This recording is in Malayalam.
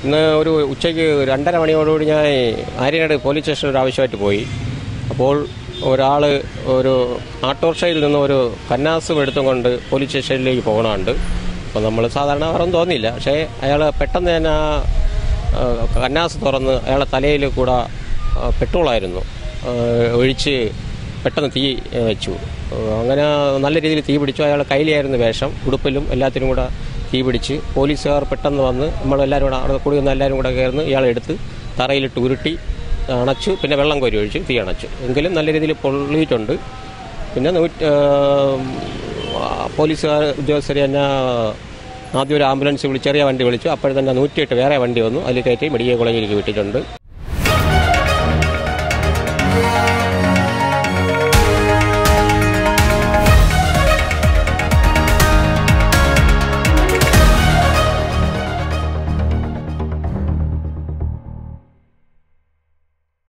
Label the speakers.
Speaker 1: ഇന്ന് ഒരു ഉച്ചയ്ക്ക് രണ്ടര മണിയോടുകൂടി ഞാൻ ആര്യനാട് പോലീസ് സ്റ്റേഷനിൽ ഒരു ആവശ്യമായിട്ട് പോയി അപ്പോൾ ഒരാൾ ഒരു ആട്ടോറിക്ഷയിൽ നിന്ന് ഒരു കന്നാസും എടുത്തും കൊണ്ട് പോലീസ് സ്റ്റേഷനിലേക്ക് പോകണമുണ്ട് അപ്പോൾ നമ്മൾ സാധാരണ വേറെ ഒന്നും തോന്നിയില്ല പക്ഷേ അയാൾ പെട്ടെന്ന് തന്നെ ആ ആ, കന്നാസ് തുറന്ന് അയാളെ തലയിൽ കൂടെ ആ, പെട്രോളായിരുന്നു ആ, ഒഴിച്ച് പെട്ടെന്ന് തീ ആ, വെച്ചു ആ, അങ്ങനെ നല്ല രീതിയിൽ തീ പിടിച്ചു അയാളെ കയ്യിലായിരുന്നു വേഷം ഉടുപ്പിലും എല്ലാത്തിനും കൂടെ തീ പിടിച്ച് പോലീസുകാർ പെട്ടെന്ന് വന്ന് നമ്മളെല്ലാവരും കൂടെ അവിടെ കൂടി വന്ന എല്ലാവരും കൂടെ കയറുന്നു ഇയാളെ എടുത്ത് തറയിലിട്ട് ഉരുട്ടി അണച്ചു പിന്നെ വെള്ളം കോരി ഒഴിച്ച് തീ അണച്ചു എങ്കിലും നല്ല രീതിയിൽ പൊള്ളിയിട്ടുണ്ട് പിന്നെ നൂറ്റി പോലീസുകാർ ഉദ്യോഗസ്ഥർ തന്നെ ആദ്യം ഒരു ആംബുലൻസ് വിളിച്ച് ചെറിയ വണ്ടി വിളിച്ചു അപ്പോഴത്തന്നെ നൂറ്റിയെട്ട് വേറെ വണ്ടി വന്നു അതിൽ കയറ്റി മെഡിക്കൽ കോളേജിലേക്ക് വിട്ടിട്ടുണ്ട്